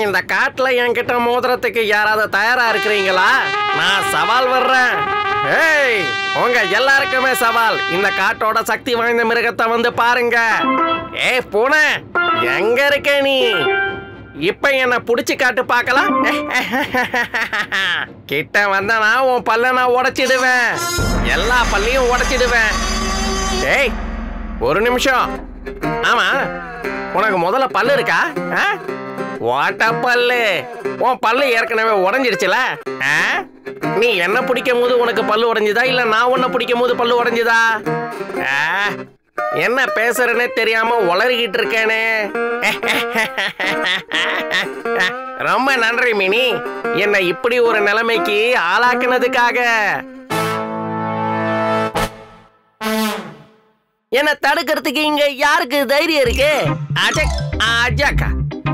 இந்த காட்டுல என்கிட்ட மோதிரத்துக்கு யாராவது தயாரா இருக்கிறீங்களா நான் சவால் வர்றேன் ஏய் உங்க எல்லாருக்குமே சவால் இந்த காட்டோட சக்தி வாய்ந்த மிருகத்தை வந்து பாருங்க ஏய் பூனை எங்க இருக்க நீ இப்ப என்ன புடிச்சு காட்டு பார்க்கலாம் கிட்ட வந்தனா உன் பல்ல நான் உடைச்சிடுவேன் எல்லா பல்லையும் உடைச்சிடுவேன் ஏய் ஒரு நிமிஷம் ஆமா உனக்கு முதல்ல பல்லு இருக்கா ஆ? ஓட்ட பல்லு உன் பல்லு ஏற்கனவே உடஞ்சிருச்சுல ஆ? நீ என்ன பிடிக்கும் போது உனக்கு பல்லு உடைஞ்சுதா இல்ல நான் உன்னை பிடிக்கும் போது பல்லு உடைஞ்சுதா ஆ? என்ன பேசுறேன்னே தெரியாம உளறிக்கிட்டு இருக்கேனே ரொம்ப நன்றி மினி என்னை இப்படி ஒரு நிலைமைக்கு ஆளாக்குனதுக்காக என்ன தடுக்கிறதுக்கு இங்க யாருக்கு தைரியம் இருக்கு அஜக் அஜக்கா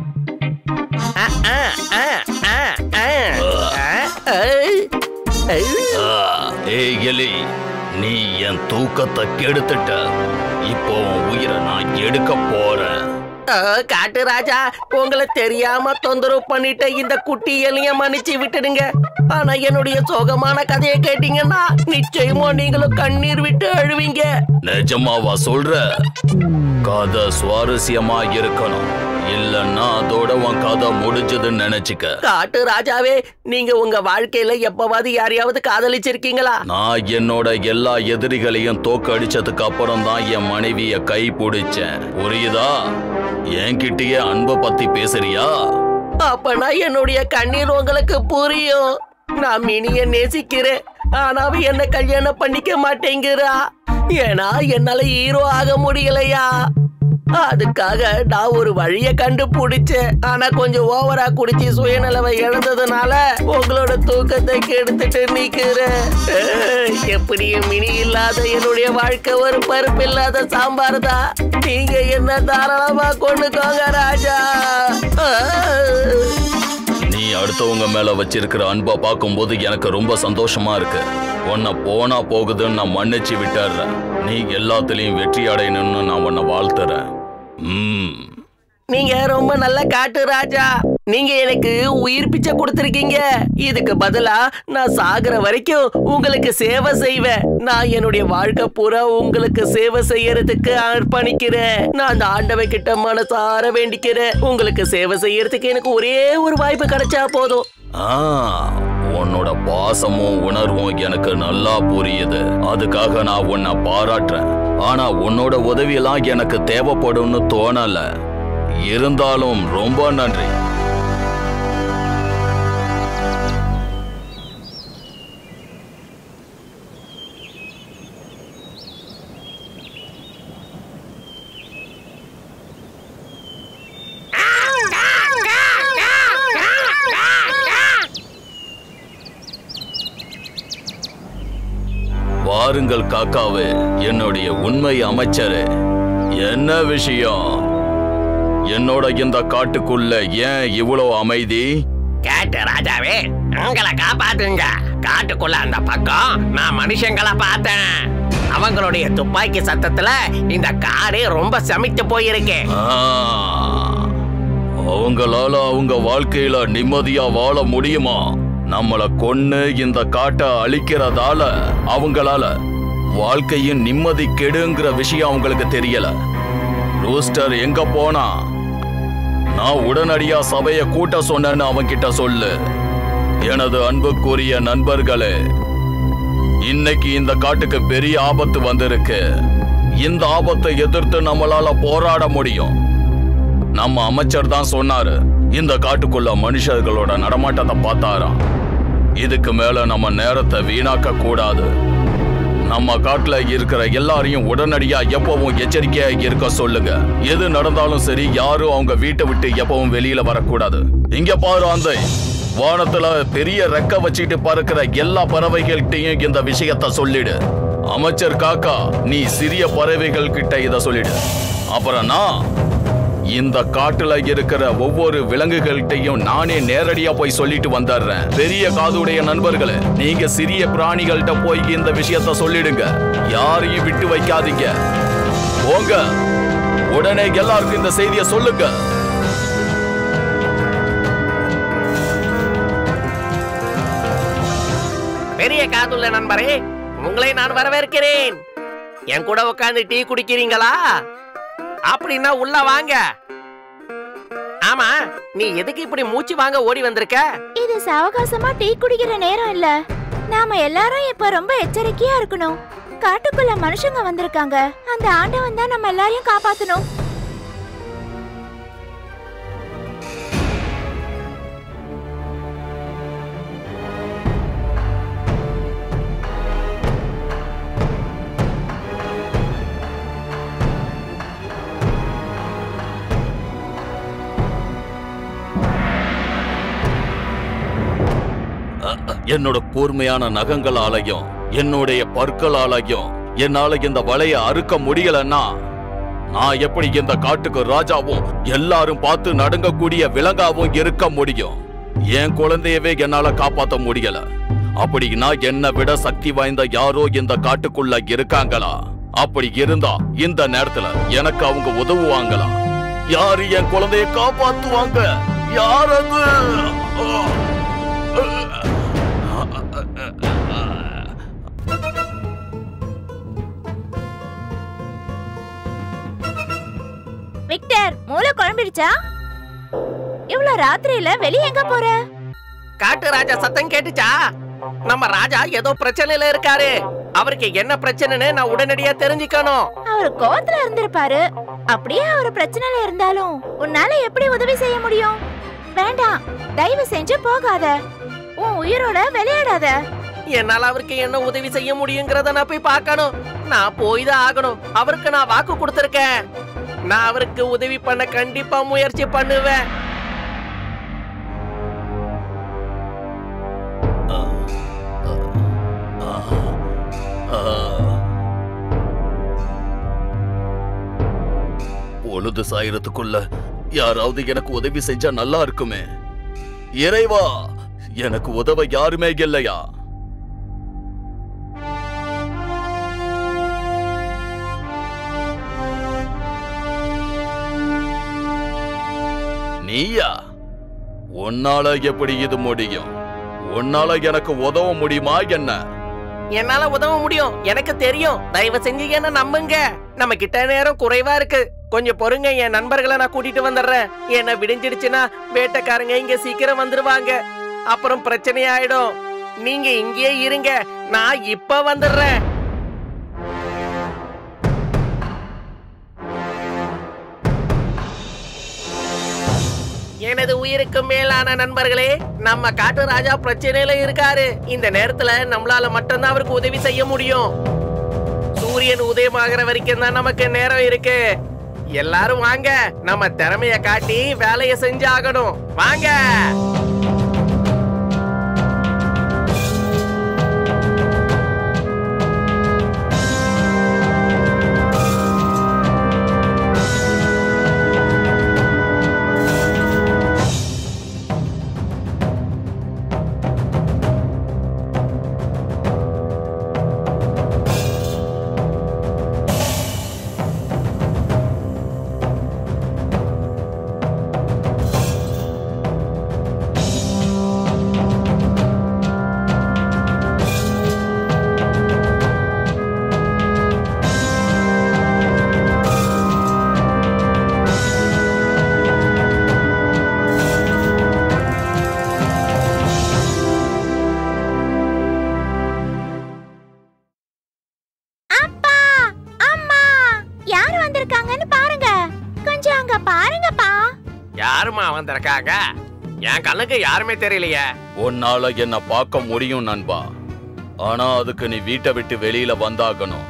அ, அ, அ, அ, அ. அ, ஐ, ஐ. ஏய் எலி நீ என் தூக்கத்தை கெடுத்துட்ட இப்போ உன் உயிரை நான் எடுக்க போறேன் ஆ, காட்டு ராஜா உங்களை தெரியாம தொந்தரவு பண்ணிட்ட இந்த குட்டி எலிய மன்னிச்சு விட்டுடுங்க ஆனா என்னுடைய சோகமான கதையை கேட்டீங்கன்னா நிச்சயமா நீங்களும் கண்ணீர் விட்டு அழுவீங்க நிஜமாவா சொல்ற கதை சுவாரஸ்யமா இருக்கணும் இல்லன்னா அதோட உன் கதை முடிஞ்சதுன்னு நினைச்சுக்க காட்டு ராஜாவே நீங்க உங்க வாழ்க்கையில எப்பவாவது யாரையாவது காதலிச்சிருக்கீங்களா நான் என்னோட எல்லா எதிரிகளையும் தோக்கடிச்சதுக்கு அப்புறம் தான் என் மனைவிய கை பிடிச்சேன் புரியுதா என்கிட்டயே அன்பை பத்தி பேசுறியா அப்பனா என்னுடைய கண்ணீர் உங்களுக்கு புரியும் நான் மினிய நேசிக்கிறேன் ஆனா அவ என்ன கல்யாணம் பண்ணிக்க மாட்டேங்கிறா ஏன்னா என்னால ஹீரோ ஆக முடியலையா அதுக்காக நான் ஒரு வழிய கண்டுபிடிச்சேன் ஆனா கொஞ்சம் ஓவரா குடிச்சு சுயநலவை இழந்ததுனால உங்களோட தூக்கத்தை கெடுத்துட்டு நிக்கிறேன் ஏய், எப்படியும் மினி இல்லாத என்னுடைய வாழ்க்கை ஒரு பருப்பு இல்லாத சாம்பார் தான் நீங்க என்ன தாராளமா கொண்டுக்கோங்க ராஜா ஆ. நீ அடுத்தவங்க மேல வச்சிருக்கிற அன்பை பார்க்கும்போது எனக்கு ரொம்ப சந்தோஷமா இருக்கு உன்னை போனா போகுதுன்னு நான் மன்னிச்சு விட்டுறேன் நீ எல்லாத்துலயும் வெற்றி அடையணும்னு நான் உன்னை வாழ்த்துறேன் ம் நீங்க ரொம்ப நல்ல காட்டு ராஜா நீங்க எனக்கு உயிர் பிச்சை கொடுத்திருக்கீங்க இதுக்கு பதிலா நான் சாகுற வரைக்கும் உங்களுக்கு சேவை செய்வேன் நான் என்னுடைய வாழ்க்கை பூரா உங்களுக்கு சேவை செய்யறதுக்கு அர்ப்பணிக்கிறேன் நான் அந்த ஆண்டவன் கிட்ட மனசார வேண்டிக்கிறேன் உங்களுக்கு சேவை செய்யறதுக்கு எனக்கு ஒரே ஒரு வாய்ப்பு கிடைச்சா போதும் ஆ உன்னோட பாசமும் உணர்வும் எனக்கு நல்லா புரியுது அதுக்காக நான் உன்னை பாராட்டுறேன் ஆனா உன்னோட உதவியெல்லாம் எனக்கு தேவைப்படும்னு தோணல இருந்தாலும் ரொம்ப நன்றி வாருங்கள் காக்காவே என்னுடைய உண்மை அமைச்சரே என்ன விஷயம் என்னோட இந்த காட்டுக்குள்ள ஏன் இவ்வளோ அமைதி கேட்டு ராஜாவே உங்களை காப்பாத்துங்க காட்டுக்குள்ள அந்த பக்கம் நான் மனுஷங்களை பார்த்தேன் அவங்களுடைய துப்பாக்கி சத்தத்துல இந்த காடே ரொம்ப சமைத்து போயிருக்கு ஆ, அவங்களால அவங்க வாழ்க்கையில நிம்மதியா வாழ முடியுமா நம்மள கொன்னு இந்த காட்டை அழிக்கிறதால அவங்களால வாழ்க்கையின் நிம்மதி கெடுங்கிற விஷயம் அவங்களுக்கு தெரியல ரூஸ்டர் எங்க போனா நான் உடனடியா சபைய கூட்ட சொன்னேன்னு அவன்கிட்ட சொல்லு எனது அன்புக்குரிய நண்பர்களே இன்னைக்கு இந்த காட்டுக்கு பெரிய ஆபத்து வந்திருக்கு இந்த ஆபத்தை எதிர்த்து நம்மளால போராட முடியும் நம்ம அமைச்சர் தான் சொன்னாரு இந்த காட்டுக்குள்ள மனுஷர்களோட நடமாட்டத்தை பார்த்தாராம் இதுக்கு மேல நம்ம நேரத்தை வீணாக்க கூடாது நம்ம காட்டுல இருக்கிற எல்லாரையும் உடனடியா எப்பவும் எச்சரிக்கையா இருக்க சொல்லுங்க எது நடந்தாலும் சரி யாரும் அவங்க வீட்டை விட்டு எப்பவும் வெளியில வரக்கூடாது இங்க பாரு அந்த வானத்துல பெரிய ரெக்க வச்சுட்டு பறக்கிற எல்லா பறவைகள்கிட்டயும் இந்த விஷயத்த சொல்லிடு அமைச்சர் காக்கா நீ சிறிய பறவைகள் கிட்ட இத சொல்லிடு அப்புறம் நான் இந்த காட்டுல இருக்கிற ஒவ்வொரு விலங்குகள்கிட்டையும் நானே நேரடியா போய் சொல்லிட்டு வந்துடுறேன் பெரிய காதுடைய நண்பர்களே நீங்க சிறிய பிராணிகள்கிட்ட போய் இந்த விஷயத்த சொல்லிடுங்க யாரையும் விட்டு வைக்காதீங்க போங்க உடனே எல்லாருக்கும் இந்த செய்தியை சொல்லுங்க பெரிய காதுள்ள நண்பரே உங்களை நான் வரவேற்கிறேன் என் கூட உட்கார்ந்து டீ குடிக்கிறீங்களா அப்படின்னா உள்ள வாங்க ஆமா நீ எதுக்கு இப்படி மூச்சு வாங்க ஓடி வந்திருக்க இது சாவகாசமா டீ குடிக்கிற நேரம் இல்ல நாம எல்லாரும் இப்ப ரொம்ப எச்சரிக்கையா இருக்கணும் காட்டுக்குள்ள மனுஷங்க வந்திருக்காங்க அந்த ஆண்டவன் தான் நம்ம எல்லாரையும் காப்பாத்தணும் என்னோட கூர்மையான நகங்களாலையும் என்னுடைய பற்களாலையும் என்னால இந்த வலைய அறுக்க முடியலன்னா நான் எப்படி இந்த காட்டுக்கு ராஜாவும் எல்லாரும் பார்த்து நடுங்கக்கூடிய விலங்காவும் இருக்க முடியும் என் குழந்தையவே என்னால காப்பாத்த முடியல அப்படின்னா என்னை விட சக்தி வாய்ந்த யாரோ இந்த காட்டுக்குள்ள இருக்காங்களா அப்படி இருந்தா இந்த நேரத்துல எனக்கு அவங்க உதவுவாங்களா யாரு என் குழந்தைய காப்பாத்துவாங்க யார் அது ஆ! விக்டர் மூளை குழம்பிடுச்சா இவ்வளவு ராத்திரியில வெளிய எங்க போற காட்டு ராஜா சத்தம் கேட்டுச்சா நம்ம ராஜா ஏதோ பிரச்சனையில இருக்காரு அவருக்கு என்ன பிரச்சனைன்னு நான் உடனடியா தெரிஞ்சுக்கணும் அவர் கோவத்துல இருந்திருப்பாரு அப்படியே அவர் பிரச்சனையில இருந்தாலும் உன்னால எப்படி உதவி செய்ய முடியும் வேண்டாம் தயவு செஞ்சு போகாத உன் உயிரோட விளையாடாத என்னால அவருக்கு என்ன உதவி செய்ய முடியுங்கிறத நான் போய் பார்க்கணும் நான் போய் தான் ஆகணும் அவருக்கு நான் வாக்கு கொடுத்திருக்கேன் நான் அவருக்கு உதவி பண்ண கண்டிப்பா முயற்சி பண்ணுவேன் பொழுது சாயறதுக்குள்ள யாராவது எனக்கு உதவி செஞ்சா நல்லா இருக்குமே இறைவா எனக்கு உதவ யாருமே இல்லையா நீயா உன்னால எப்படி இது முடியும் உன்னால எனக்கு உதவ முடியுமா என்ன என்னால உதவ முடியும் எனக்கு தெரியும் தயவு செஞ்சு என்ன நம்புங்க நம்ம கிட்ட நேரம் குறைவா இருக்கு கொஞ்சம் பொறுங்க என் நண்பர்களை நான் கூட்டிட்டு வந்துடுறேன் என்ன விடிஞ்சிடுச்சுன்னா வேட்டைக்காரங்க இங்க சீக்கிரம் வந்துருவாங்க அப்புறம் பிரச்சனை ஆயிடும் நீங்க இங்கேயே இருங்க நான் இப்ப வந்துடுறேன் எனது உயிருக்கு மேலான நண்பர்களே நம்ம காட்டு ராஜா பிரச்சனையில இருக்காரு இந்த நேரத்துல நம்மளால மட்டும்தான் அவருக்கு உதவி செய்ய முடியும் சூரியன் உதயமாகிற வரைக்கும் தான் நமக்கு நேரம் இருக்கு எல்லாரும் வாங்க நம்ம திறமைய காட்டி வேலையை செஞ்சாகணும் வாங்க அப்பா அம்மா யார் வந்திருக்காங்கன்னு பாருங்க கொஞ்சம் அங்க பாருங்கப்பா யாருமா வந்திருக்காங்க என் கண்ணுக்கு யாருமே தெரியலையே உன்னால என்ன பார்க்க முடியும் நண்பா ஆனா அதுக்கு நீ வீட்டை விட்டு வெளியில வந்தாகணும்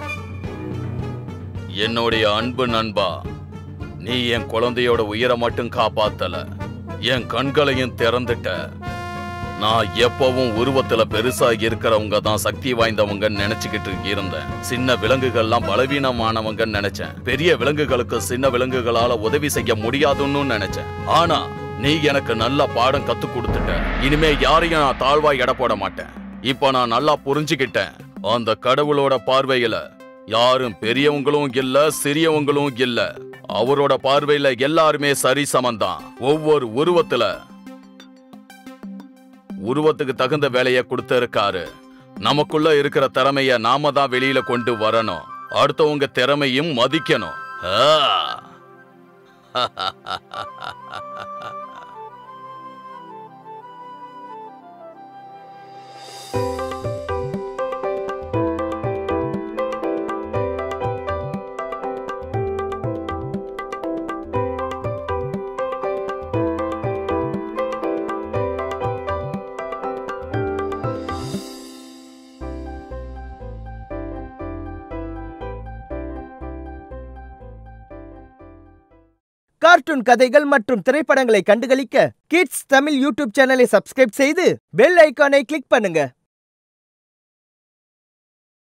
என்னுடைய அன்பு நண்பா நீ என் குழந்தையோட உயிரை மட்டும் காப்பாத்தல என் கண்களையும் திறந்துட்ட நான் எப்பவும் உருவத்துல பெருசா இருக்கிறவங்க தான் சக்தி வாய்ந்தவங்கன்னு நினைச்சுக்கிட்டு இருந்தேன் சின்ன விலங்குகள்லாம் பலவீனமானவங்கன்னு நினைச்சேன் பெரிய விலங்குகளுக்கு சின்ன விலங்குகளால உதவி செய்ய முடியாதுன்னு நினைச்சேன் ஆனா நீ எனக்கு நல்ல பாடம் கத்து கொடுத்துட்ட இனிமே யாரையும் நான் தாழ்வா எடை போட மாட்டேன் இப்ப நான் நல்லா புரிஞ்சுக்கிட்டேன் அந்த கடவுளோட பார்வையில யாரும் பெரியவங்களும் இல்ல சிறியவங்களும் இல்ல அவரோட பார்வையில எல்லாருமே சரி சமந்தான் ஒவ்வொரு உருவத்துல உருவத்துக்கு தகுந்த வேலைய கொடுத்திருக்காரு நமக்குள்ள இருக்கிற திறமைய நாம தான் வெளியில கொண்டு வரணும் அடுத்தவங்க திறமையும் மதிக்கணும் ஆ. கார்ட்டூன் கதைகள் மற்றும் திரைப்படங்களை கண்டுகளிக்க கிட்ஸ் தமிழ் யூடியூப் சேனலை சப்ஸ்கிரைப் செய்து பெல் ஐகானை கிளிக் பண்ணுங்க